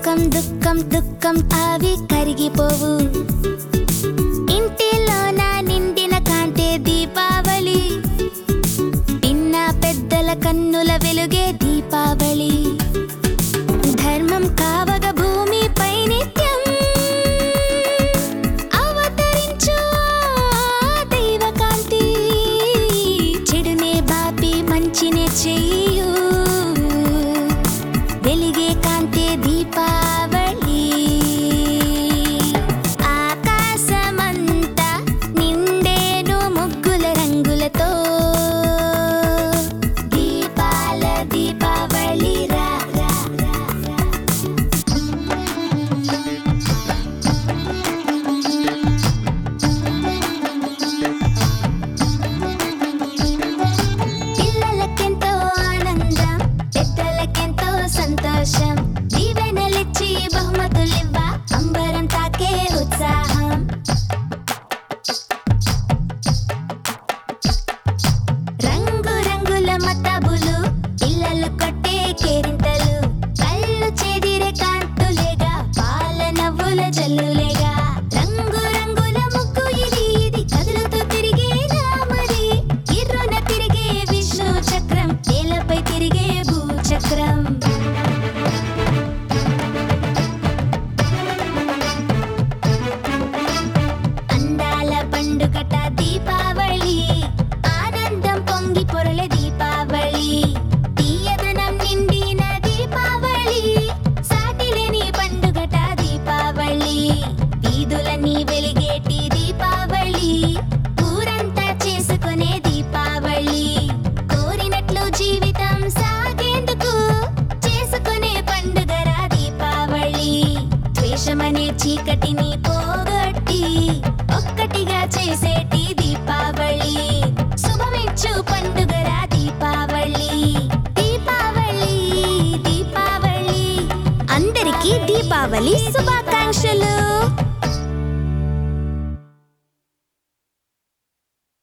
సుఖం దుఃఖం దుఃఖం అవి కరిగిపోవు ఇంటిలోన నిండిన కాంతే దీపావళి చిన్న పెద్దల కన్నుల వెలుగే దీపావళి ధర్మం కావగ భూమిపై నిత్యం అవతరించు ఆ దైవకాంతి చెడునే బాపి మంచినే చెయ్యు వెలిగే కాంతే దీపావళి ఆకాశమంతా నిండేను ముగ్గుల రంగులతో దీపాల దీపావళి రా రా రా రా. పిల్లలకెంతో ఆనందం పెద్దలకెంతో సంతోషం దీవెనలిచ్చి బహుమతులివ్వ అంబరం తాకే ఉత్సాహం రంగు రంగుల మతాబులు పిల్లలు కొట్టే కేరింతలు కళ్ళు చెదిరే కాంతులేగా పాల నవ్వుల జల్లులేగా రంగు రంగుల ముగ్గు ఇది ఇది కదులుతూ తిరిగేదా మరి ఇర్రున తిరిగే విష్ణు చక్రం నేలపై తిరిగే భూచక్రం అందాల పండుగట దీపావళి ఆనందం పొంగి పొరలే దీపావళి తీయదనం నిండిన దీపావళి సాటిలేని పండుగట దీపావళి వీధులన్నీ వెలిగేటి దీపావళి ఊరంతా చేసుకునే దీపావళి కోరినట్లు జీవితం సాగేందుకు చేసుకునే పండుగరా దీపావళి ద్వేషమనే చీకటిని పోగొట్టి ఒక్కటిగా చేసేటి దీపావళి శుభమిచ్చు పండుగరా దీపావళి దీపావళి దీపావళి అందరికీ దీపావళి శుభాకాంక్షలు